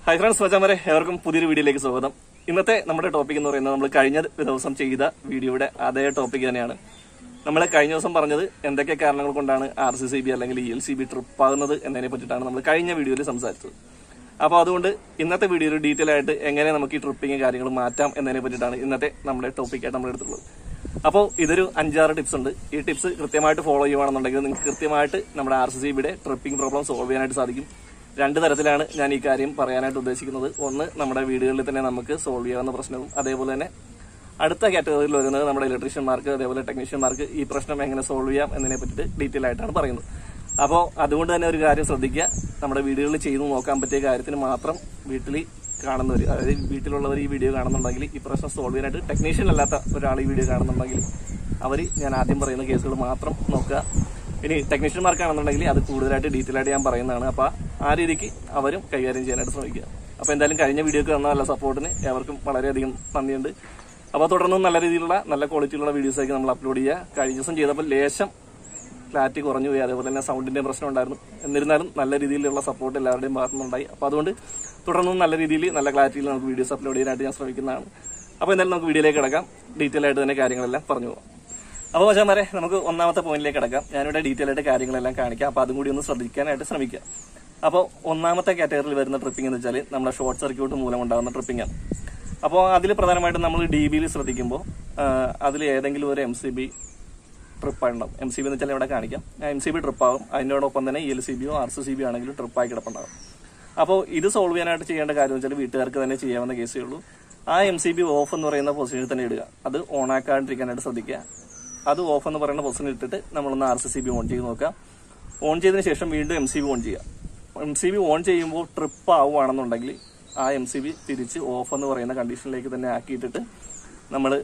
hi friends മച്ചാമരെ ഏവർക്കും പുതിയൊരു വീഡിയോയിലേക്ക് സ്വാഗതം ഇന്നത്തെ നമ്മുടെ ടോപ്പിക് എന്ന് പറയുന്നത് നമ്മൾ കഴിഞ്ഞ ദിവസം ചെയ്ത വീഡിയോയുടെ അതേ ടോപ്പിക് തന്നെയാണ് നമ്മൾ കഴിഞ്ഞ ദിവസം പറഞ്ഞത് എന്തൊക്കെ കാരണങ്ങൾ കൊണ്ടാണ് ആർ സി സി ബി അല്ലെങ്കിൽ E L C B trip ആകുന്നത് എന്നതിനെ പറ്റിയിട്ടാണ് നമ്മൾ കഴിഞ്ഞ വീഡിയോയിൽ സംസാരിച്ചത് അപ്പോൾ അതുകൊണ്ട് ഇന്നത്തെ വീഡിയോയിൽ ഡീറ്റെയിൽ ആയിട്ട് എങ്ങനെ നമുക്ക് ഈ ട്രിപ്പിങ് കാര്യങ്ങൾ മാറ്റാം എന്നതിനെ പറ്റിയിട്ടാണ് ഇന്നത്തെ നമ്മുടെ ടോപ്പിക്കായിട്ട് നമ്മൾ എടുത്തുള്ളത് അപ്പോൾ ഇതൊരു അഞ്ചാറ് ടിപ്സ് ഉണ്ട് ഈ ടിപ്സ് കൃത്യമായിട്ട് ഫോളോ ചെയ്യുകയാണെന്നുണ്ടെങ്കിൽ നിങ്ങൾക്ക് കൃത്യമായിട്ട് നമ്മുടെ ആർ സി സി ബിയുടെ ട്രിപ്പിംഗ് പ്രോബ്ലം സോൾവ് ചെയ്യാനായിട്ട് സാധിക്കും രണ്ട് തരത്തിലാണ് ഞാൻ ഈ കാര്യം പറയാനായിട്ട് ഉദ്ദേശിക്കുന്നത് ഒന്ന് നമ്മുടെ വീടുകളിൽ തന്നെ നമുക്ക് സോൾവ് ചെയ്യാവുന്ന പ്രശ്നവും അതേപോലെ തന്നെ അടുത്ത കാറ്റഗറിയിൽ വരുന്നത് നമ്മുടെ ഇലക്ട്രീഷ്യന്മാർക്ക് അതേപോലെ ടെക്നീഷ്യന്മാർക്ക് ഈ പ്രശ്നം എങ്ങനെ സോൾവ് ചെയ്യാം എന്നതിനെ പറ്റിയിട്ട് ഡീറ്റെയിൽ ആയിട്ടാണ് പറയുന്നത് അപ്പോൾ അതുകൊണ്ട് തന്നെ ഒരു കാര്യം ശ്രദ്ധിക്കുക നമ്മുടെ വീടുകളിൽ ചെയ്തു നോക്കാൻ പറ്റിയ കാര്യത്തിന് മാത്രം വീട്ടിൽ കാണുന്നവർ അതായത് വീട്ടിലുള്ളവർ ഈ വീഡിയോ കാണുന്നുണ്ടെങ്കിൽ ഈ പ്രശ്നം സോൾവ് ചെയ്യാനായിട്ട് ടെക്നീഷ്യൻ അല്ലാത്ത ഒരാൾ ഈ വീഡിയോ കാണുന്നുണ്ടെങ്കിൽ അവർ ഞാൻ ആദ്യം പറയുന്ന കേസുകൾ മാത്രം നോക്കുക ഇനി ടെക്നീഷ്യന്മാർക്കാണെന്നുണ്ടെങ്കിൽ അത് കൂടുതലായിട്ട് ഡീറ്റെയിൽ ആയിട്ട് ഞാൻ പറയുന്നതാണ് അപ്പോൾ ആ രീതിക്ക് അവരും കൈകാര്യം ചെയ്യാനായിട്ട് ശ്രമിക്കുക അപ്പോൾ എന്തായാലും കഴിഞ്ഞ വീഡിയോക്ക് തന്ന നല്ല സപ്പോർട്ടിന് ഏവർക്കും വളരെയധികം നന്ദിയുണ്ട് അപ്പോൾ തുടർന്നും നല്ല രീതിയിലുള്ള നല്ല ക്വാളിറ്റിയിലുള്ള വീഡിയോസൊക്കെ നമ്മൾ അപ്ലോഡ് ചെയ്യുക കഴിഞ്ഞ ദിവസം ചെയ്തപ്പോൾ ലേശം ക്ലാരിറ്റി കുറഞ്ഞു പോയി അതേപോലെ തന്നെ സൗണ്ടിന്റെ പ്രശ്നം ഉണ്ടായിരുന്നു എന്നിരുന്നാലും നല്ല രീതിയിലുള്ള സപ്പോർട്ട് എല്ലാവരുടെയും ഭാഗത്തുനിന്നുണ്ടായി അപ്പോൾ അതുകൊണ്ട് തുടർന്നും നല്ല രീതിയിൽ നല്ല ക്ലാരിറ്റിയിൽ നമുക്ക് വീഡിയോസ് അപ്ലോഡ് ചെയ്യാനായിട്ട് ഞാൻ ശ്രമിക്കുന്നതാണ് അപ്പോൾ എന്തായാലും നമുക്ക് വീഡിയോയിലേക്ക് കിടക്കാം ഡീറ്റെയിൽ ആയിട്ട് തന്നെ കാര്യങ്ങളെല്ലാം പറഞ്ഞു പോകാം അപ്പോൾ വരെ നമുക്ക് ഒന്നാമത്തെ പോയിന്റിലേക്ക് കിടക്കാം ഞാനിവിടെ ഡീറ്റെയിൽ ആയിട്ട് കാര്യങ്ങളെല്ലാം കാണിക്കാം അപ്പോൾ അതും കൂടി ഒന്ന് ശ്രദ്ധിക്കാനായിട്ട് ശ്രമിക്കുക അപ്പോൾ ഒന്നാമത്തെ കാറ്റഗറിയിൽ വരുന്ന ട്രിപ്പിംഗ് എന്ന് വെച്ചാൽ നമ്മുടെ ഷോർട്ട് സർക്യൂട്ട് മൂലം ഉണ്ടാകുന്ന ട്രിപ്പിംഗ് ആണ് അപ്പോൾ അതിൽ പ്രധാനമായിട്ടും നമ്മൾ ഡി ബിയിൽ ശ്രദ്ധിക്കുമ്പോൾ അതിൽ ഏതെങ്കിലും ഒരു എം സി ബി ട്രിപ്പ് ഉണ്ടാവും എം സി ബി എന്ന് വെച്ചാൽ ഇവിടെ കാണിക്കാം എം സി ബി ട്രിപ്പ് ആവും അതിനോടൊപ്പം തന്നെ ഇ എൽ സി ബിയോ ആർ സി സി ബി ആണെങ്കിലും ട്രിപ്പായി കിടപ്പുണ്ടാവും അപ്പോൾ ഇത് സോൾവ് ചെയ്യാനായിട്ട് ചെയ്യേണ്ട കാര്യം വെച്ചാൽ വീട്ടുകാർക്ക് തന്നെ ചെയ്യാവുന്ന കേസേ ഉള്ളൂ ആ എം സി ബി ഓഫ് എന്ന് പറയുന്ന പൊസിഷനിൽ തന്നെ ഇടുക അത് ഓൺ ആക്കാണ്ടിരിക്കാനായിട്ട് ശ്രദ്ധിക്കുക അത് ഓഫ് എന്ന് പറയുന്ന പൊസിഷനിൽ ഇട്ടിട്ട് നമ്മളൊന്ന് R C C B on ചെയ്ത് നോക്കുക ഓൺ ചെയ്തതിന് ശേഷം വീണ്ടും എം സി ബി ഓൺ ചെയ്യുക എം സി ബി ഓൺ ചെയ്യുമ്പോൾ ട്രിപ്പ് ആവുകയാണെന്നുണ്ടെങ്കിൽ ആ എം സി ബി തിരിച്ച് ഓഫ് എന്ന് പറയുന്ന കണ്ടീഷനിലേക്ക് തന്നെ ആക്കിയിട്ടിട്ട് നമ്മൾ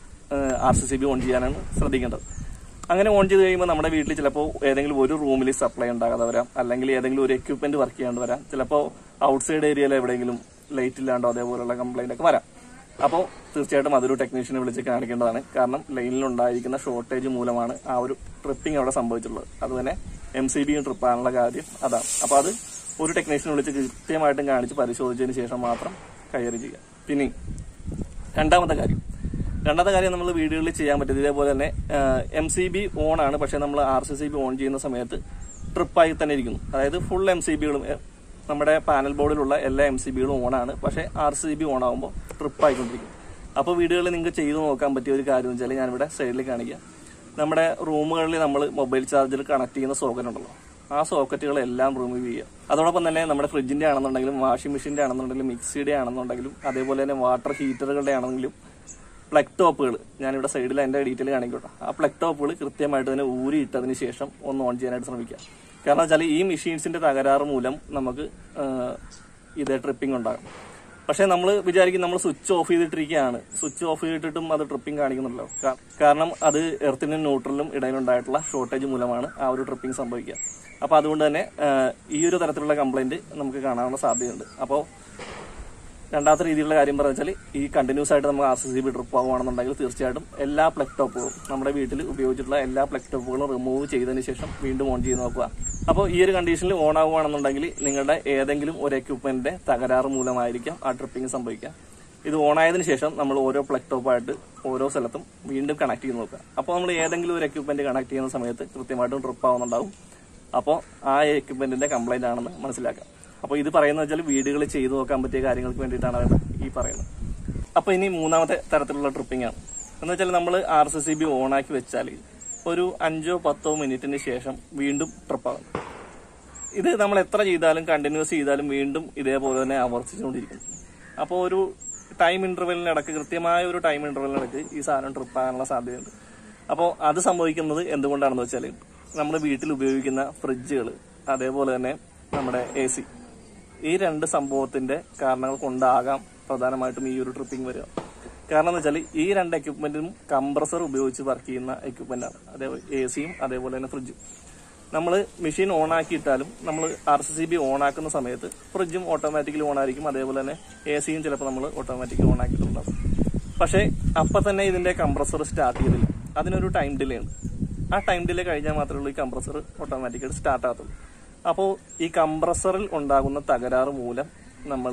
R C C B on ചെയ്യാനാണ് ശ്രദ്ധിക്കേണ്ടത് അങ്ങനെ ഓൺ ചെയ്ത് കഴിയുമ്പോൾ നമ്മുടെ വീട്ടിൽ ചിലപ്പോൾ ഏതെങ്കിലും ഒരു റൂമിൽ സപ്ലൈ ഉണ്ടാകാതെ വരാം അല്ലെങ്കിൽ ഏതെങ്കിലും ഒരു എക്യുപ്മെന്റ് വർക്ക് ചെയ്യാണ്ട് വരാം ചിലപ്പോൾ ഔട്ട്സൈഡ് ഏരിയയിൽ എവിടെയെങ്കിലും ലൈറ്റ് ഇല്ലാണ്ടോ അതേപോലുള്ള കംപ്ലൈന്റ് ഒക്കെ വരാം അപ്പോൾ തീർച്ചയായിട്ടും അതൊരു ടെക്നീഷ്യനെ വിളിച്ച് കാണിക്കേണ്ടതാണ് കാരണം ലൈനിൽ ഉണ്ടായിരിക്കുന്ന ഷോർട്ടേജ് മൂലമാണ് ആ ഒരു ട്രിപ്പിംഗ് അവിടെ സംഭവിച്ചിട്ടുള്ളത് അതുതന്നെ എം സി ബിയും ട്രിപ്പാനുള്ള കാര്യം അതാണ് അപ്പോൾ അത് ഒരു ടെക്നീഷ്യനെ വിളിച്ച് കൃത്യമായിട്ടും കാണിച്ച് പരിശോധിച്ചതിന് ശേഷം മാത്രം കൈകാര്യം ചെയ്യുക പിന്നെ രണ്ടാമത്തെ കാര്യം രണ്ടാമത്തെ കാര്യം നമ്മൾ വീടുകളിൽ ചെയ്യാൻ പറ്റും ഇതേപോലെ തന്നെ എം സി ബി ഓൺ ആണ് പക്ഷെ നമ്മൾ R C C B on ചെയ്യുന്ന സമയത്ത് ട്രിപ്പായി തന്നെ ഇരിക്കുന്നു അതായത് ഫുൾ എം സി ബികളും നമ്മുടെ പാനൽ ബോർഡിലുള്ള എല്ലാ എം സി ബികളും ഓൺ ആണ് പക്ഷെ ആർ സി ബി ഓൺ ആകുമ്പോൾ ട്രിപ്പായിക്കൊണ്ടിരിക്കും അപ്പോൾ വീടുകളിൽ നിങ്ങൾക്ക് ചെയ്തു നോക്കാൻ പറ്റിയ ഒരു കാര്യം എന്ന് വെച്ചാൽ ഞാനിവിടെ സൈഡിൽ കാണിക്കാം നമ്മുടെ റൂമുകളിൽ നമ്മൾ മൊബൈൽ ചാർജർ കണക്ട് ചെയ്യുന്ന സോക്കറ്റ് ഉണ്ടല്ലോ ആ സോക്കറ്റുകളെല്ലാം റിമൂവ് ചെയ്യുക അതോടൊപ്പം തന്നെ നമ്മുടെ ഫ്രിഡ്ജിന്റെ ആണെന്നുണ്ടെങ്കിലും വാഷിംഗ് മെഷീന്റെ ആണെന്നുണ്ടെങ്കിലും മിക്സിയുടെ ആണെന്നുണ്ടെങ്കിലും അതേപോലെ തന്നെ വാട്ടർ ഹീറ്ററുകളുടെ ആണെങ്കിലും പ്ലഗ് ടോപ്പുകൾ ഞാനിവിടെ സൈഡിൽ അതിന്റെ ഡീറ്റെയിൽ കാണിക്കട്ടെ ആ പ്ലഗ് ടോപ്പുകൾ കൃത്യമായിട്ട് തന്നെ ഊരിയിട്ടതിന് ശേഷം ഒന്ന് ഓൺ ചെയ്യാനായിട്ട് ശ്രമിക്കുക കാരണം വെച്ചാൽ ഈ മെഷീൻസിന്റെ തകരാറ് മൂലം നമുക്ക് ഇതേ ട്രിപ്പിംഗ് ഉണ്ടാകും പക്ഷെ നമ്മൾ വിചാരിക്കും നമ്മൾ സ്വിച്ച് ഓഫ് ചെയ്തിട്ടിരിക്കുകയാണ് സ്വിച്ച് ഓഫ് ചെയ്തിട്ടും അത് ട്രിപ്പിംഗ് കാണിക്കുന്നുണ്ടല്ലോ കാ- കാരണം അത് എർത്തിനും ന്യൂട്രലിനും ഇടയിലുണ്ടായിട്ടുള്ള ഷോർട്ടേജ് മൂലമാണ് ആ ഒരു ട്രിപ്പിംഗ് സംഭവിക്കുക അപ്പൊ അതുകൊണ്ട് തന്നെ ആ, ഈ ഒരു തരത്തിലുള്ള കംപ്ലൈന്റ് നമുക്ക് കാണാനുള്ള സാധ്യതയുണ്ട് അപ്പോൾ രണ്ടാമത്തെ രീതിയിലുള്ള കാര്യം പറഞ്ഞു വെച്ചാൽ ഈ കണ്ടിന്യൂസ് ആയിട്ട് നമുക്ക് R C C B trip ആവുകയാണെന്നുണ്ടെങ്കിൽ തീർച്ചയായിട്ടും എല്ലാ പ്ലഗ് ടോപ്പുകളും നമ്മുടെ വീട്ടിൽ ഉപയോഗിച്ചിട്ടുള്ള എല്ലാ പ്ലഗ് ടോപ്പുകളും റിമൂവ് ചെയ്തതിന് ശേഷം വീണ്ടും ഓൺ ചെയ്ത് നോക്കുക അപ്പോൾ ഈ ഒരു കണ്ടീഷനിൽ ഓൺ ആവുകയാണെന്നുണ്ടെങ്കിൽ നിങ്ങളുടെ ഏതെങ്കിലും ഒരു എക്യുപ്മെന്റിന്റെ തകരാറ് മൂലമായിരിക്കാം ആ ട്രിപ്പിംഗ് സംഭവിക്കുക ഇത് ഓൺ ആയതിനു ശേഷം നമ്മൾ ഓരോ പ്ലഗ് ടോപ്പായിട്ട് ഓരോ സ്ഥലത്തും വീണ്ടും കണക്ട് ചെയ്ത് നോക്കുക അപ്പോൾ നമ്മൾ ഏതെങ്കിലും ഒരു എക്യുപ്മെന്റ് കണക്ട് ചെയ്യുന്ന സമയത്ത് കൃത്യമായിട്ടും ട്രിപ്പ് ആവുന്നുണ്ടാവും അപ്പോൾ ആ എക്യുപ്മെന്റിന്റെ കംപ്ലൈന്റ് ആണെന്ന് മനസ്സിലാക്കാം അപ്പോൾ ഇത് പറയുന്നത് വെച്ചാൽ വീടുകളിൽ ചെയ്തു നോക്കാൻ പറ്റിയ കാര്യങ്ങൾക്ക് വേണ്ടിയിട്ടാണ് അത് ഈ പറയുന്നത് അപ്പോൾ ഇനി മൂന്നാമത്തെ തരത്തിലുള്ള ട്രിപ്പിംഗ് ആണ് എന്ന് വെച്ചാൽ നമ്മൾ R C C B on ആക്കി വെച്ചാൽ ഒരു അഞ്ചോ പത്തോ മിനിറ്റിന് ശേഷം വീണ്ടും ട്രിപ്പാകും ഇത് നമ്മൾ എത്ര ചെയ്താലും കണ്ടിന്യൂസ് ചെയ്താലും വീണ്ടും ഇതേപോലെ തന്നെ ആവർത്തിച്ചുകൊണ്ടിരിക്കും അപ്പോൾ ഒരു ടൈം ഇന്റർവെല്ലിനിടക്ക് കൃത്യമായ ഒരു ടൈം ഇന്റർവെല്ലിനിടക്ക് ഈ സാധനം ട്രിപ്പ് ആകാനുള്ള സാധ്യതയുണ്ട് അപ്പോൾ അത് സംഭവിക്കുന്നത് എന്തുകൊണ്ടാണെന്ന് വെച്ചാൽ നമ്മൾ വീട്ടിൽ ഉപയോഗിക്കുന്ന ഫ്രിഡ്ജുകൾ അതേപോലെ തന്നെ നമ്മുടെ എ സി ഈ രണ്ട് സംഭവത്തിന്റെ കാരണങ്ങൾ കൊണ്ടാകാം പ്രധാനമായിട്ടും ഈ ഒരു ട്രിപ്പിംഗ് വരിക കാരണം എന്ന് വെച്ചാൽ ഈ രണ്ട് എക്യുപ്മെന്റും കംപ്രസർ ഉപയോഗിച്ച് വർക്ക് ചെയ്യുന്ന എക്യുപ്മെന്റ് ആണ് അതേപോലെ എ സിയും അതേപോലെ തന്നെ ഫ്രിഡ്ജും നമ്മൾ മെഷീൻ ഓൺ ആക്കിയിട്ടാലും നമ്മൾ R C C B on ആക്കുന്ന സമയത്ത് ഫ്രിഡ്ജും ഓട്ടോമാറ്റിക്കലി ഓൺ ആയിരിക്കും അതേപോലെ തന്നെ എ സിയും ചിലപ്പോൾ നമ്മൾ ഓട്ടോമാറ്റിക്കലി ഓൺ ആക്കിയിട്ടുണ്ടാവും പക്ഷേ അപ്പം തന്നെ ഇതിന്റെ കംപ്രസർ സ്റ്റാർട്ട് ചെയ്തില്ല അതിനൊരു ടൈം ഡിലേ ഉണ്ട് ആ ടൈം ഡിലേ കഴിഞ്ഞാൽ മാത്രമേ ഉള്ളൂ ഈ കംപ്രസർ ഓട്ടോമാറ്റിക്കായിട്ട് സ്റ്റാർട്ട് ആകത്തുള്ളൂ അപ്പോൾ ഈ കംപ്രസറിൽ ഉണ്ടാകുന്ന തകരാറ് മൂലം നമ്മൾ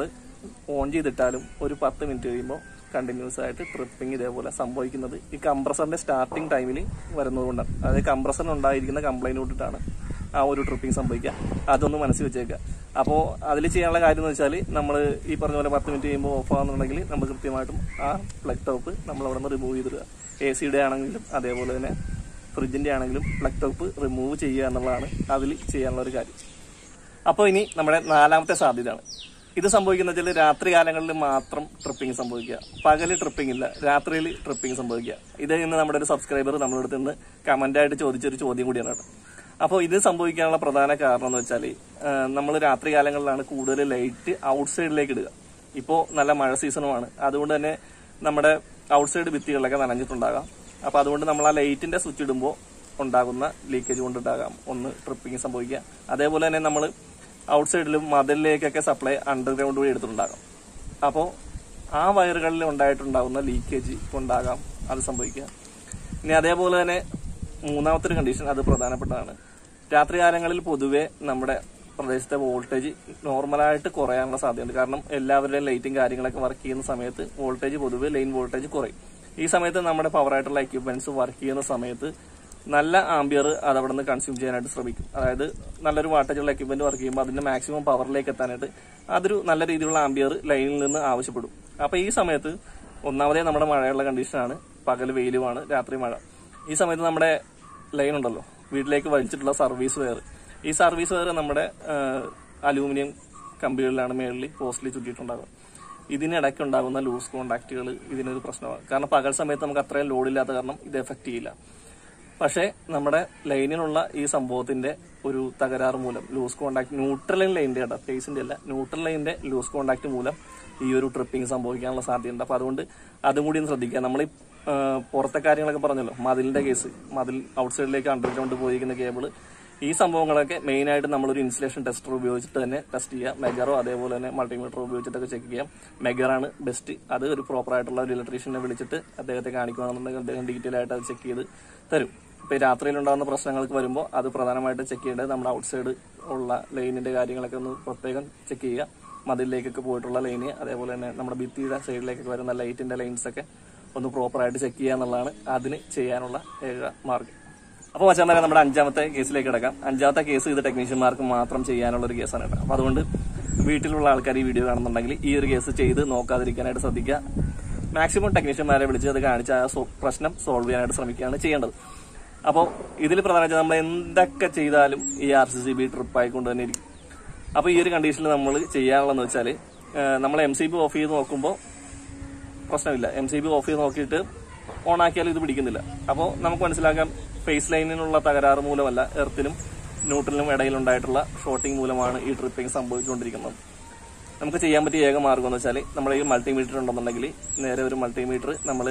ഓൺ ചെയ്തിട്ടാലും ഒരു പത്ത് മിനിറ്റ് കഴിയുമ്പോൾ കണ്ടിന്യൂസ് ആയിട്ട് ട്രിപ്പിംഗ് ഇതേപോലെ സംഭവിക്കുന്നത് ഈ കംപ്രസറിന്റെ സ്റ്റാർട്ടിംഗ് ടൈമിൽ വരുന്നതുകൊണ്ടാണ് അതായത് കംപ്രസറിന് ഉണ്ടായിരിക്കുന്ന കംപ്ലൈന്റ് കൊണ്ടിട്ടാണ് ആ ഒരു ട്രിപ്പിംഗ് സംഭവിക്കുക അതൊന്ന് മനസ്സിൽ വെച്ചേക്കുക അപ്പോൾ അതിൽ ചെയ്യാനുള്ള കാര്യം എന്ന് വെച്ചാൽ നമ്മൾ ഈ പറഞ്ഞ പോലെ പത്ത് മിനിറ്റ് കഴിയുമ്പോൾ ഓഫ് ആകുന്നുണ്ടെങ്കിൽ നമ്മൾ കൃത്യമായിട്ടും ആ പ്ലഗ് ടോപ്പ് നമ്മൾ അവിടെ നിന്ന് റിമൂവ് ചെയ്തിടുക എ സിയുടെ ആണെങ്കിലും അതേപോലെ തന്നെ ഫ്രിഡ്ജിന്റെ ആണെങ്കിലും പ്ലഗ് ടോപ്പ് റിമൂവ് ചെയ്യുക എന്നുള്ളതാണ് അതിൽ ചെയ്യാനുള്ള ഒരു കാര്യം അപ്പോൾ ഇനി നമ്മുടെ നാലാമത്തെ സാധ്യതയാണ് ഇത് സംഭവിക്കുന്ന വെച്ചാൽ രാത്രി കാലങ്ങളിൽ മാത്രം ട്രിപ്പിംഗ് സംഭവിക്കുക പകല് ട്രിപ്പിംഗ് ഇല്ല രാത്രിയിൽ ട്രിപ്പിംഗ് സംഭവിക്കുക ഇത് ഇന്ന് നമ്മുടെ ഒരു സബ്സ്ക്രൈബർ നമ്മുടെ അടുത്ത് നിന്ന് കമന്റ് ആയിട്ട് ചോദിച്ചൊരു ചോദ്യം കൂടിയാണ് കേട്ടോ അപ്പോൾ ഇത് സംഭവിക്കാനുള്ള പ്രധാന കാരണം എന്ന് വെച്ചാൽ നമ്മൾ രാത്രി കാലങ്ങളിലാണ് കൂടുതൽ ലൈറ്റ് ഔട്ട്സൈഡിലേക്ക് ഇടുക ഇപ്പോൾ നല്ല മഴ സീസണുമാണ് അതുകൊണ്ട് തന്നെ നമ്മുടെ ഔട്ട്സൈഡ് ഭിത്തികളിലൊക്കെ നനഞ്ഞിട്ടുണ്ടാകാം അപ്പോൾ അതുകൊണ്ട് നമ്മൾ ആ ലൈറ്റിന്റെ സ്വിച്ച് ഇടുമ്പോൾ ഉണ്ടാകുന്ന ലീക്കേജ് കൊണ്ടുണ്ടാകാം ഒന്ന് ട്രിപ്പിംഗ് സംഭവിക്കുക അതേപോലെ തന്നെ നമ്മൾ ഔട്ട്സൈഡിലും മതിലിലേക്കൊക്കെ സപ്ലൈ അണ്ടർഗ്രൗണ്ട് വഴി എടുത്തിട്ടുണ്ടാകാം അപ്പോൾ ആ വയറുകളിൽ ഉണ്ടായിട്ടുണ്ടാകുന്ന ലീക്കേജ് കൊണ്ടാകാം അത് സംഭവിക്കുക ഇനി അതേപോലെ തന്നെ മൂന്നാമത്തെ ഒരു കണ്ടീഷൻ അത് പ്രധാനപ്പെട്ടതാണ് രാത്രികാലങ്ങളിൽ പൊതുവെ നമ്മുടെ പ്രദേശത്തെ വോൾട്ടേജ് നോർമലായിട്ട് കുറയാനുള്ള സാധ്യതയുണ്ട് കാരണം എല്ലാവരുടെയും ലൈറ്റും കാര്യങ്ങളൊക്കെ വർക്ക് ചെയ്യുന്ന സമയത്ത് വോൾട്ടേജ് പൊതുവെ ലൈൻ വോൾട്ടേജ് കുറയും ഈ സമയത്ത് നമ്മുടെ പവറായിട്ടുള്ള എക്യുപ്മെന്റ്സ് വർക്ക് ചെയ്യുന്ന സമയത്ത് നല്ല ആംബിയർ അത് അവിടെ നിന്ന് കൺസ്യൂം ചെയ്യാനായിട്ട് ശ്രമിക്കും അതായത് നല്ലൊരു വാട്ടേജുള്ള എക്യുപ്മെന്റ് വർക്ക് ചെയ്യുമ്പോൾ അതിന്റെ മാക്സിമം പവറിലേക്ക് എത്താനായിട്ട് അതൊരു നല്ല രീതിയിലുള്ള ആംബിയർ ലൈനിൽ നിന്ന് ആവശ്യപ്പെടും അപ്പൊ ഈ സമയത്ത് ഒന്നാമതേ നമ്മുടെ മഴയുള്ള കണ്ടീഷനാണ് പകൽ വെയിലുമാണ് രാത്രി മഴ ഈ സമയത്ത് നമ്മുടെ ലൈൻ ഉണ്ടല്ലോ വീട്ടിലേക്ക് വലിച്ചിട്ടുള്ള സർവീസ് വയർ ഈ സർവീസ് വയർ നമ്മുടെ അലൂമിനിയം കമ്പികളിലാണ് മേളിൽ പോസ്റ്റിൽ ചുറ്റിയിട്ടുണ്ടാകുക ഇതിനിടയ്ക്ക് ഉണ്ടാകുന്ന ലൂസ് കോണ്ടാക്റ്റുകൾ ഇതിനൊരു പ്രശ്നമാണ് കാരണം പകൽ സമയത്ത് നമുക്ക് അത്രയും ലോഡില്ലാത്ത കാരണം ഇത് എഫക്ട് ചെയ്യില്ല പക്ഷേ നമ്മുടെ ലൈനിലുള്ള ഈ സംഭവത്തിന്റെ ഒരു തകരാറ് മൂലം ലൂസ് കോണ്ടാക്ട് ന്യൂട്രൽ ലൈൻ ലൈനിന്റെ കേട്ടോ ഫേസിന്റെ അല്ല ന്യൂട്രൽ ലൈനിന്റെ ലൂസ് കോണ്ടാക്ട് മൂലം ഈ ഒരു ട്രിപ്പിംഗ് സംഭവിക്കാനുള്ള സാധ്യതയുണ്ട് അപ്പൊ അതുകൊണ്ട് അതും കൂടി ഒന്ന് ശ്രദ്ധിക്കുക നമ്മൾ ഈ ആ, പുറത്തെ കാര്യങ്ങളൊക്കെ പറഞ്ഞല്ലോ മതിലിന്റെ കേസ് മതിൽ ഔട്ട്സൈഡിലേക്ക് അണ്ടർഗ്രൗണ്ട് പോയിരിക്കുന്ന കേബിള് ഈ സംഭവങ്ങളൊക്കെ മെയിൻ ആയിട്ട് നമ്മളൊരു ഇൻസുലേഷൻ ടെസ്റ്റർ ഉപയോഗിച്ചിട്ട് തന്നെ ടെസ്റ്റ് ചെയ്യുക മെഗറോ അതേപോലെ തന്നെ മൾട്ടിമീറ്റർ ഉപയോഗിച്ചിട്ടൊക്കെ ചെക്ക് ചെയ്യാം മെഗറാണ് ബെസ്റ്റ് അത് ഒരു പ്രോപ്പർ ആയിട്ടുള്ള ഒരു ഇലക്ട്രീഷ്യനെ വിളിച്ചിട്ട് അദ്ദേഹത്തെ കാണിക്കുകയാണെന്നുണ്ടെങ്കിൽ അദ്ദേഹം ഡീറ്റെയിൽ ആയിട്ട് അത് ചെക്ക് ചെയ്ത് തരും ഇപ്പൊ ഈ രാത്രിയിൽ ഉണ്ടാകുന്ന പ്രശ്നങ്ങൾക്ക് വരുമ്പോൾ അത് പ്രധാനമായിട്ട് ചെക്ക് ചെയ്യേണ്ടത് നമ്മുടെ ഔട്ട്സൈഡ് ഉള്ള ലൈനിന്റെ കാര്യങ്ങളൊക്കെ ഒന്ന് പ്രത്യേകം ചെക്ക് ചെയ്യുക മതിലിലേക്കൊക്കെ പോയിട്ടുള്ള ലൈന് അതേപോലെ തന്നെ നമ്മുടെ ഭിത്തിയുടെ സൈഡിലേക്കൊക്കെ വരുന്ന ലൈറ്റിന്റെ ലൈൻസ് ഒക്കെ ഒന്ന് പ്രോപ്പർ ആയിട്ട് ചെക്ക് ചെയ്യുക എന്നുള്ളതാണ് അതിന് ചെയ്യാനുള്ള ഏക മാർഗം അപ്പോൾ വച്ചാൽ തന്നെ നമ്മുടെ അഞ്ചാമത്തെ കേസിലേക്ക് കിടക്കാം അഞ്ചാമത്തെ കേസ് ഇത് ടെക്നീഷ്യന്മാർക്ക് മാത്രം ചെയ്യാനുള്ള ഒരു കേസാണ് കേട്ടോ അപ്പോൾ അതുകൊണ്ട് വീട്ടിലുള്ള ആൾക്കാർ ഈ വീഡിയോ കാണുന്നുണ്ടെങ്കിൽ ഈ ഒരു കേസ് ചെയ്ത് നോക്കാതിരിക്കാനായിട്ട് ശ്രദ്ധിക്കുക മാക്സിമം ടെക്നീഷ്യന്മാരെ വിളിച്ച് അത് കാണിച്ച് ആ സോ- പ്രശ്നം സോൾവ് ചെയ്യാനായിട്ട് ശ്രമിക്കുകയാണ് ചെയ്യേണ്ടത് അപ്പോൾ ഇതിൽ പ്രധാനമായിട്ട് നമ്മൾ എന്തൊക്കെ ചെയ്താലും ഈ R C C B trip ആയിക്കൊണ്ട് തന്നെ ഇരിക്കും അപ്പോൾ ഈ ഒരു കണ്ടീഷനിൽ നമ്മൾ ചെയ്യാനുള്ളതെന്ന് വെച്ചാൽ നമ്മൾ എം സി ബി ഓഫ് ചെയ്ത് നോക്കുമ്പോൾ പ്രശ്നമില്ല എം സി ബി ഓഫ് ചെയ്ത് നോക്കിയിട്ട് ഓൺ ആക്കിയാൽ ഇത് പിടിക്കുന്നില്ല അപ്പോൾ നമുക്ക് മനസ്സിലാക്കാം ഫേസ് ലൈനിനുള്ള തകരാറ് മൂലമല്ല എർത്തിനും ന്യൂട്രലിനും ഇടയിലുണ്ടായിട്ടുള്ള ഷോർട്ടിംഗ് മൂലമാണ് ഈ ട്രിപ്പിംഗ് സംഭവിച്ചുകൊണ്ടിരിക്കുന്നത് നമുക്ക് ചെയ്യാൻ പറ്റിയ ഏക മാർഗം എന്ന് വെച്ചാൽ നമ്മുടെ ഈ മൾട്ടിമീറ്റർ ഉണ്ടെന്നുണ്ടെങ്കിൽ നേരെ ഒരു മൾട്ടിമീറ്റർ നമ്മൾ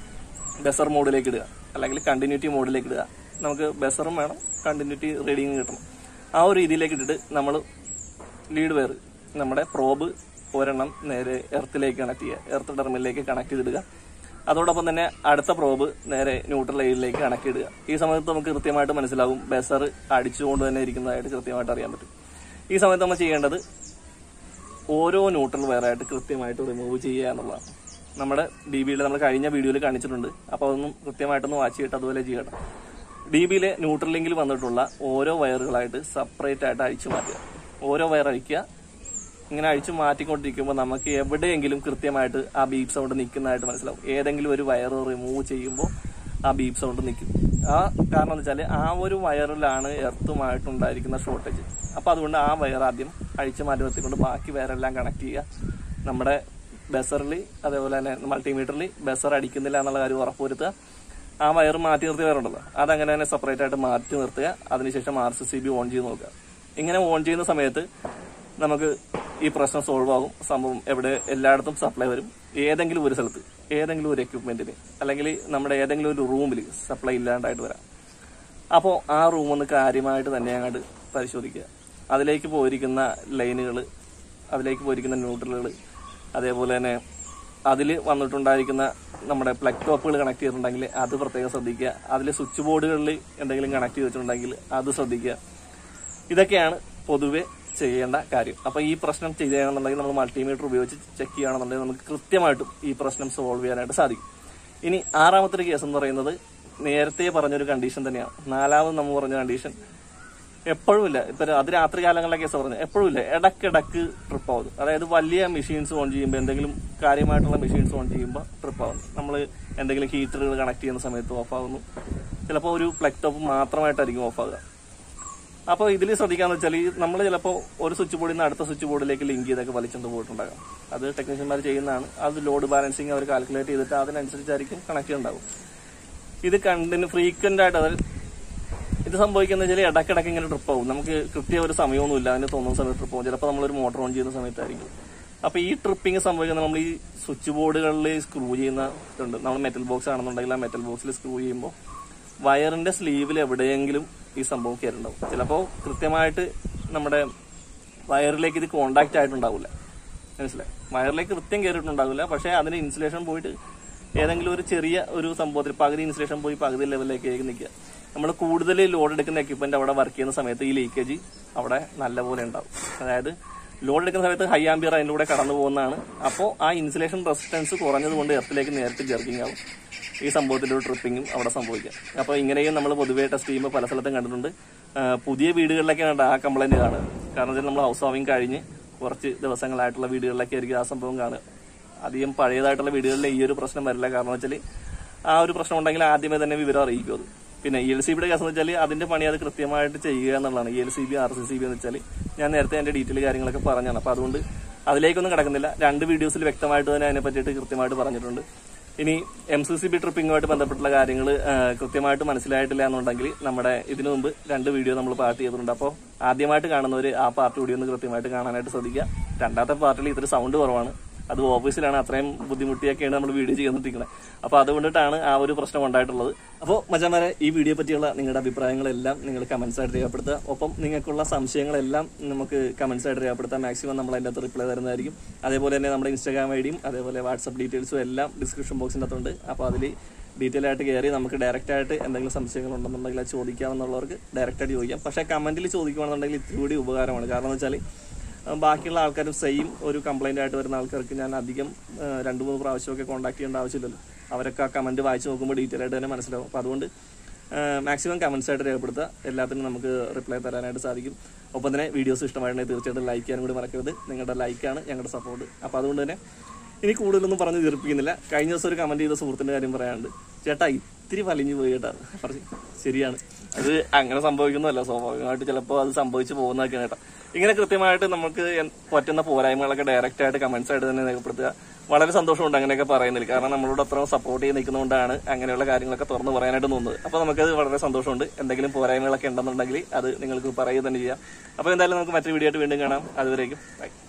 ബെസർ മോഡിലേക്ക് ഇടുക അല്ലെങ്കിൽ കണ്ടിന്യൂറ്റി മോഡിലേക്ക് ഇടുക നമുക്ക് ബെസറും വേണം കണ്ടിന്യൂറ്റി റീഡിങ് കിട്ടണം ആ ഒരു രീതിയിലേക്ക് ഇട്ടിട്ട് നമ്മൾ ലീഡ് വയർ നമ്മുടെ പ്രോബ് ഒരെണ്ണം നേരെ എർത്തിലേക്ക് കണക്ട് ചെയ്യുക എർത്ത് ടെർമിലേക്ക് കണക്ട് ചെയ്തിടുക അതോടൊപ്പം തന്നെ അടുത്ത പ്രോബ് നേരെ ന്യൂട്രൽ ലൈനിലേക്ക് കണക്ട് ഇടുക ഈ സമയത്ത് നമുക്ക് കൃത്യമായിട്ട് മനസ്സിലാവും ബെസർ അടിച്ചുകൊണ്ട് തന്നെ ഇരിക്കുന്നതായിട്ട് കൃത്യമായിട്ട് അറിയാൻ പറ്റും ഈ സമയത്ത് നമ്മൾ ചെയ്യേണ്ടത് ഓരോ ന്യൂട്രൽ വയറായിട്ട് കൃത്യമായിട്ട് റിമൂവ് ചെയ്യുക എന്നുള്ളതാണ് നമ്മുടെ ഡി ബിയിൽ നമ്മൾ കഴിഞ്ഞ വീഡിയോയിൽ കാണിച്ചിട്ടുണ്ട് അപ്പോൾ അതൊന്നും കൃത്യമായിട്ടൊന്ന് വാച്ച് ചെയ്തിട്ട് അതുപോലെ ചെയ്യണം ഡി ബിയിലെ ന്യൂട്രൽ ലിങ്കിൽ വന്നിട്ടുള്ള ഓരോ വയറുകളായിട്ട് സെപ്പറേറ്റ് ആയിട്ട് അഴിച്ചു മാറ്റുക ഓരോ വയർ അഴിക്കുക ഇങ്ങനെ അഴിച്ചു മാറ്റിക്കൊണ്ടിരിക്കുമ്പോൾ നമുക്ക് എവിടെയെങ്കിലും കൃത്യമായിട്ട് ആ ബീപ്പ് സൗണ്ട് നിൽക്കുന്നതായിട്ട് മനസ്സിലാവും ഏതെങ്കിലും ഒരു വയർ റിമൂവ് ചെയ്യുമ്പോൾ ആ ബീപ്പ് സൗണ്ട് നിൽക്കും ആ കാരണം എന്ന് വെച്ചാൽ ആ ഒരു വയറിലാണ് എർത്തുമായിട്ടുണ്ടായിരിക്കുന്ന ഷോർട്ടേജ് അപ്പൊ അതുകൊണ്ട് ആ വയർ ആദ്യം അഴിച്ചു മാറ്റി നിർത്തിക്കൊണ്ട് ബാക്കി വയറെല്ലാം കണക്ട് ചെയ്യുക നമ്മുടെ ബസറിൽ അതേപോലെ തന്നെ മൾട്ടിമീറ്ററിൽ ബസർ അടിക്കുന്നില്ല എന്നുള്ള കാര്യം ഉറപ്പുവരുത്തുക ആ വയർ മാറ്റി നിർത്തിയ വയറുണ്ടല്ലോ അതങ്ങനെ തന്നെ സെപ്പറേറ്റ് ആയിട്ട് മാറ്റി നിർത്തുക അതിനുശേഷം R C C B on ചെയ്ത് നോക്കുക ഇങ്ങനെ ഓൺ ചെയ്യുന്ന സമയത്ത് നമുക്ക് ഈ പ്രശ്നം സോൾവ് ആകും സംഭവം എവിടെ എല്ലായിടത്തും സപ്ലൈ വരും ഏതെങ്കിലും ഒരു സ്ഥലത്ത് ഏതെങ്കിലും ഒരു എക്യുപ്മെന്റിന് അല്ലെങ്കിൽ നമ്മുടെ ഏതെങ്കിലും ഒരു റൂമിൽ സപ്ലൈ ഇല്ലാണ്ടായിട്ട് വരാം അപ്പോൾ ആ റൂം ഒന്ന് കാര്യമായിട്ട് തന്നെ അങ്ങോട്ട് പരിശോധിക്കുക അതിലേക്ക് പോയിരിക്കുന്ന ലൈനുകൾ അതിലേക്ക് പോയിരിക്കുന്ന ന്യൂട്രലുകൾ അതേപോലെ തന്നെ അതിൽ വന്നിട്ടുണ്ടായിരിക്കുന്ന നമ്മുടെ പ്ലഗ് ടോപ്പുകൾ കണക്ട് ചെയ്തിട്ടുണ്ടെങ്കിൽ അത് പ്രത്യേകം ശ്രദ്ധിക്കുക അതിൽ സ്വിച്ച് ബോർഡുകളിൽ എന്തെങ്കിലും കണക്ട് ചെയ്തിട്ടുണ്ടെങ്കിൽ അത് ശ്രദ്ധിക്കുക ഇതൊക്കെയാണ് പൊതുവെ ചെയ്യേണ്ട കാര്യം അപ്പൊ ഈ പ്രശ്നം ചെയ്യണമെന്നുണ്ടെങ്കിൽ നമ്മൾ മൾട്ടിമീറ്റർ ഉപയോഗിച്ച് ചെക്ക് ചെയ്യുകയാണെന്നുണ്ടെങ്കിൽ നമുക്ക് കൃത്യമായിട്ടും ഈ പ്രശ്നം സോൾവ് ചെയ്യാനായിട്ട് സാധിക്കും ഇനി ആറാമത്തെ ഒരു കേസ് എന്ന് പറയുന്നത് നേരത്തെ പറഞ്ഞൊരു കണ്ടീഷൻ തന്നെയാണ് നാലാമത് നമ്മൾ പറഞ്ഞ കണ്ടീഷൻ എപ്പോഴും ഇല്ല ഇപ്പൊ അത് രാത്രി കാലങ്ങളിലെ കേസ് പറഞ്ഞു എപ്പോഴും ഇല്ല ഇടക്കിടക്ക് ട്രിപ്പ് ആവുന്നു അതായത് വലിയ മെഷീൻസ് ഓൺ ചെയ്യുമ്പോൾ എന്തെങ്കിലും കാര്യമായിട്ടുള്ള മെഷീൻസ് ഓൺ ചെയ്യുമ്പോൾ ട്രിപ്പ് ആവുന്നു നമ്മൾ എന്തെങ്കിലും ഹീറ്ററുകൾ കണക്ട് ചെയ്യുന്ന സമയത്ത് ഓഫ് ആകുന്നു ചിലപ്പോൾ ഒരു പ്ലഗ് ടോപ്പ് മാത്രമായിട്ടായിരിക്കും ഓഫ് ആകുക അപ്പോൾ ഇതിൽ ശ്രദ്ധിക്കാന്ന് വെച്ചാൽ നമ്മൾ ചിലപ്പോൾ ഒരു സ്വിച്ച് ബോർഡിൽ നിന്ന് അടുത്ത സ്വിച്ച് ബോർഡിലേക്ക് ലിങ്ക് ചെയ്തൊക്കെ വലിച്ചുകൊണ്ട് പോയിട്ടുണ്ടാകാം അത് ടെക്നീഷ്യന്മാർ ചെയ്യുന്നതാണ് അത് ലോഡ് ബാലൻസിങ് അവർ കാൽക്കുലേറ്റ് ചെയ്തിട്ട് അതിനനുസരിച്ചായിരിക്കും കണക്ട് ഉണ്ടാവും ഇത് കണ്ടിന്യൂ ഫ്രീക്വന്റ് ആയിട്ട് അതായത് ഇത് സംഭവിക്കുന്ന വെച്ചാൽ ഇടക്കിടക്ക് ഇങ്ങനെ ട്രിപ്പ് ആവും നമുക്ക് കൃത്യ ഒരു സമയമൊന്നുമില്ല അതിന് തോന്നുന്ന സമയത്ത് ട്രിപ്പ് ആവും ചിലപ്പോൾ നമ്മളൊരു മോട്ടോർ ഓൺ ചെയ്യുന്ന സമയത്തായിരിക്കും അപ്പൊ ഈ ട്രിപ്പിംഗ് സംഭവിക്കുന്നത് നമ്മൾ ഈ സ്വിച്ച് ബോർഡുകളിൽ സ്ക്രൂ ചെയ്യുന്ന ഇതുണ്ട് നമ്മൾ മെറ്റൽ ബോക്സ് ആണെന്നുണ്ടെങ്കിൽ ആ മെറ്റൽ ബോക്സിൽ സ്ക്രൂ ചെയ്യുമ്പോൾ വയറിന്റെ സ്ലീവിൽ എവിടെയെങ്കിലും ഈ സംഭവം കയറുണ്ടാവും ചിലപ്പോൾ കൃത്യമായിട്ട് നമ്മുടെ വയറിലേക്ക് ഇത് കോണ്ടാക്ട് ആയിട്ടുണ്ടാവില്ല മനസ്സിലായി വയറിലേക്ക് കൃത്യം കയറിയിട്ടുണ്ടാവില്ല പക്ഷേ അതിന് ഇൻസുലേഷൻ പോയിട്ട് ഏതെങ്കിലും ഒരു ചെറിയ ഒരു സംഭവത്തിൽ പകുതി ഇൻസുലേഷൻ പോയി പകുതി ലെവലിലേക്ക് നിൽക്കുക നമ്മൾ കൂടുതൽ ലോഡ് എടുക്കുന്ന എക്യുപ്മെന്റ് അവിടെ വർക്ക് ചെയ്യുന്ന സമയത്ത് ഈ ലീക്കേജ് അവിടെ നല്ലപോലെ ഉണ്ടാവും അതായത് ലോഡ് എടുക്കുന്ന സമയത്ത് ഹൈ ആംബിയർ അതിൻ്റെ കൂടെ കടന്നു പോകുന്നതാണ് അപ്പോൾ ആ ഇൻസുലേഷൻ റെസിസ്റ്റൻസ് കുറഞ്ഞത് കൊണ്ട് എർത്തിലേക്ക് നേരിട്ട് ജർക്കിംഗ് ആവും ഈ സംഭവത്തിൽ ഒരു ട്രിപ്പിങ്ങും അവിടെ സംഭവിക്കാം അപ്പോൾ ഇങ്ങനെയും നമ്മൾ പൊതുവേ ടെസ്റ്റ് ചെയ്യുമ്പോൾ പല സ്ഥലത്തും കണ്ടിട്ടുണ്ട് ആ, പുതിയ വീടുകളിലൊക്കെയാണ് ആ കംപ്ലൈന്റ് കാണുക കാരണം വെച്ചാൽ നമ്മൾ ഹൗസ് വാമിങ് കഴിഞ്ഞ് കുറച്ച് ദിവസങ്ങളായിട്ടുള്ള വീടുകളിലൊക്കെ ആയിരിക്കും ആ സംഭവം കാണുക അധികം പഴയതായിട്ടുള്ള വീടുകളിൽ ഈ ഒരു പ്രശ്നം വരില്ല കാരണം വെച്ചാൽ ആ ഒരു പ്രശ്നം ഉണ്ടെങ്കിൽ ആദ്യമേ തന്നെ വിവരം അറിയിക്കും അത് പിന്നെ ഇ എൽ സി ബിയുടെ കേസ് എന്ന് വെച്ചാൽ അതിന്റെ പണി അത് കൃത്യമായിട്ട് ചെയ്യുക എന്നുള്ളതാണ് E L C B R C C B എന്ന് വെച്ചാൽ ഞാൻ നേരത്തെ അതിന്റെ ഡീറ്റെയിൽ കാര്യങ്ങളൊക്കെ പറഞ്ഞാണ് അപ്പൊ അതുകൊണ്ട് അതിലേക്കൊന്നും കിടക്കുന്നില്ല രണ്ട് വീഡിയോസിൽ വ്യക്തമായിട്ട് തന്നെ അതിനെ പറ്റിയിട്ട് കൃത്യമായിട്ട് പറഞ്ഞിട്ടുണ്ട് ഇനി എം സി സി ബി ട്രിപ്പിങ്ങുമായിട്ട് ബന്ധപ്പെട്ടുള്ള കാര്യങ്ങൾ കൃത്യമായിട്ട് മനസ്സിലായിട്ടില്ല എന്നുണ്ടെങ്കിൽ നമ്മുടെ ഇതിനു മുമ്പ് രണ്ട് വീഡിയോ നമ്മൾ പാർട്ട് ചെയ്തിട്ടുണ്ട് അപ്പോൾ ആദ്യമായിട്ട് കാണുന്നവർ ആ പാർട്ട് വീഡിയോ ഒന്ന് കൃത്യമായിട്ട് കാണാനായിട്ട് ശ്രദ്ധിക്കുക രണ്ടാമത്തെ പാർട്ടിൽ ഇത്തിരി സൗണ്ട് കുറവാണ് അത് ഓഫീസിലാണ് അത്രയും ബുദ്ധിമുട്ടിയൊക്കെയാണ് നമ്മൾ വീഡിയോ ചെയ്തുകൊണ്ടിരിക്കുന്നത് അപ്പൊ അതുകൊണ്ടിട്ടാണ് ആ ഒരു പ്രശ്നം ഉണ്ടായിട്ടുള്ളത് അപ്പോൾ മച്ചന്മാരെ ഈ വീഡിയോ പറ്റിയുള്ള നിങ്ങളുടെ അഭിപ്രായങ്ങളെല്ലാം നിങ്ങൾ കമന്റ്സ് ആയിട്ട് രേഖപ്പെടുത്തുക ഒപ്പം നിങ്ങൾക്കുള്ള സംശയങ്ങളെല്ലാം നമുക്ക് കമന്റ്സ് ആയിട്ട് രേഖപ്പെടുത്താം മാക്സിമം നമ്മൾ അതിൻ്റെ അകത്ത് റിപ്ലൈ തരുന്നതായിരിക്കും അതേപോലെ തന്നെ നമ്മുടെ ഇൻസ്റ്റാഗ്രാം ഐ ഡിയും അതേപോലെ വാട്സപ്പ് ഡീറ്റെയിൽസും എല്ലാം ഡിസ്ക്രിപ്ഷൻ ബോക്സിൻ്റെ അകത്തുണ്ട് അപ്പോൾ അതിൽ ഡീറ്റെയിൽ ആയിട്ട് കയറി നമുക്ക് ഡയറക്റ്റ് ആയിട്ട് എന്തെങ്കിലും സംശയങ്ങൾ ഉണ്ടെന്നുണ്ടെങ്കിൽ അത് ചോദിക്കാമെന്നുള്ളവർക്ക് ഡയറക്റ്റ് ആയിട്ട് ചോദിക്കാം പക്ഷേ കമന്റിൽ ചോദിക്കുകയാണെന്നുണ്ടെങ്കിൽ ഇത്തിരി കൂടി ഉപകാരമാണ് കാരണം എന്ന് വെച്ചാൽ അഹ് ബാക്കിയുള്ള ആൾക്കാരും സെയിം ഒരു കംപ്ലൈന്റ് ആയിട്ട് വരുന്ന ആൾക്കാർക്ക് ഞാൻ അധികം അഹ് രണ്ട് മൂന്ന് പ്രാവശ്യമൊക്കെ കോൺടാക്ട് ചെയ്യേണ്ട ആവശ്യമില്ലല്ലോ അവരൊക്കെ ആ കമന്റ് വായിച്ച് നോക്കുമ്പോൾ ഡീറ്റെയിൽ ആയിട്ട് തന്നെ മനസ്സിലാവും അപ്പോൾ അതുകൊണ്ട് മാക്സിമം കമന്റ്സ് ആയിട്ട് രേഖപ്പെടുത്തുക എല്ലാത്തിനും നമുക്ക് റിപ്ലൈ തരാനായിട്ട് സാധിക്കും ഒപ്പം തന്നെ വീഡിയോസ് ഇഷ്ടമായിട്ടുണ്ടെങ്കിൽ തീർച്ചയായിട്ടും ലൈക്ക് ചെയ്യാനും കൂടി മറക്കരുത് നിങ്ങളുടെ ലൈക്കാണ് ഞങ്ങളുടെ സപ്പോർട്ട് അപ്പോൾ അതുകൊണ്ട് തന്നെ ഇനി കൂടുതലൊന്നും പറഞ്ഞ് തീർപ്പിക്കുന്നില്ല കഴിഞ്ഞ ദിവസം ഒരു കമന്റ് ചെയ്ത സുഹൃത്തിന്റെ കാര്യം പറയാനുണ്ട് ചേട്ടാ ഇത്തിരി വലിഞ്ഞു പോയി കേട്ടാ പറഞ്ഞു ശരിയാണ് അത് അങ്ങനെ സംഭവിക്കുന്നതല്ല സ്വാഭാവികമായിട്ട് ചിലപ്പോൾ അത് സംഭവിച്ചു പോകുന്നതൊക്കെയാണ് കേട്ടോ ഇങ്ങനെ കൃത്യമായിട്ട് നമുക്ക് എൻ- പറ്റുന്ന പോരായ്മകളൊക്കെ ഡയറക്റ്റ് ആയിട്ട് കമന്റ്സ് ആയിട്ട് തന്നെ രേഖപ്പെടുത്തുക വളരെ സന്തോഷമുണ്ട് അങ്ങനെയൊക്കെ പറയുന്നതിൽ കാരണം നമ്മളോട് അത്ര സപ്പോർട്ട് ചെയ്ത് നിൽക്കുന്നതുകൊണ്ടാണ് അങ്ങനെയുള്ള കാര്യങ്ങളൊക്കെ തുറന്ന് പറയാനായിട്ട് തോന്നുന്നത് അപ്പോൾ നമുക്കത് വളരെ സന്തോഷമുണ്ട് എന്തെങ്കിലും പോരായ്മകളൊക്കെ ഉണ്ടെന്നുണ്ടെങ്കിൽ അത് നിങ്ങൾക്ക് പറയുക തന്നെ ചെയ്യാം അപ്പോൾ എന്തായാലും നമുക്ക് മറ്റൊരു വീഡിയോ ആയിട്ട് വീണ്ടും കാണാം അതുവരേക്കും ബൈ